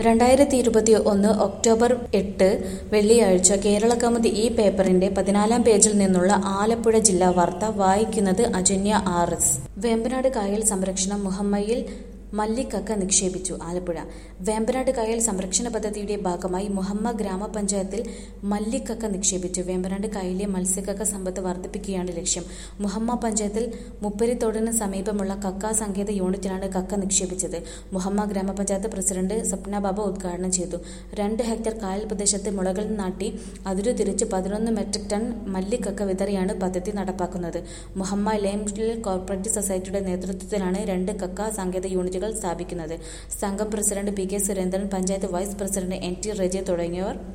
രണ്ടായിരത്തി ഇരുപത്തി ഒന്ന് ഒക്ടോബർ എട്ട് വെള്ളിയാഴ്ച കേരള കൗമുദി ഈ പേപ്പറിന്റെ പതിനാലാം പേജിൽ നിന്നുള്ള ആലപ്പുഴ ജില്ലാ വാർത്ത വായിക്കുന്നത് അജന്യ ആർ എസ് വേമ്പനാട് കായൽ സംരക്ഷണം മുഹമ്മയിൽ മല്ലിക്കക്ക നിക്ഷേപിച്ചു ആലപ്പുഴ വേമ്പനാട് കായൽ സംരക്ഷണ പദ്ധതിയുടെ ഭാഗമായി മുഹമ്മ ഗ്രാമപഞ്ചായത്തിൽ മല്ലിക്കക്ക നിക്ഷേപിച്ചു വേമ്പനാട് കായലിലെ മത്സ്യക്കക്ക സമ്പത്ത് വർദ്ധിപ്പിക്കുകയാണ് ലക്ഷ്യം മുഹമ്മ പഞ്ചായത്തിൽ മുപ്പരിത്തോടിന് സമീപമുള്ള കക്ക സങ്കേത യൂണിറ്റിലാണ് കക്ക നിക്ഷേപിച്ചത് മുഹമ്മ ഗ്രാമപഞ്ചായത്ത് പ്രസിഡന്റ് സ്വപ്ന ബാബ ഉദ്ഘാടനം ചെയ്തു രണ്ട് ഹെക്ടർ കായൽ പ്രദേശത്ത് മുളകൾ നാട്ടി അതിരു തിരിച്ച് പതിനൊന്ന് മെട്രിക് ടൺ മല്ലിക്കക്ക വിതറിയാണ് പദ്ധതി നടപ്പാക്കുന്നത് മുഹമ്മ ലേംഡിൽ കോർപ്പറേറ്റീവ് സൊസൈറ്റിയുടെ നേതൃത്വത്തിലാണ് രണ്ട് കക്ക സാങ്കേതിക യൂണിറ്റുകൾ സ്ഥാപിക്കുന്നത് സംഘം president P K Surendran panchayat vice president N T Reji തുടങ്ങിയവർ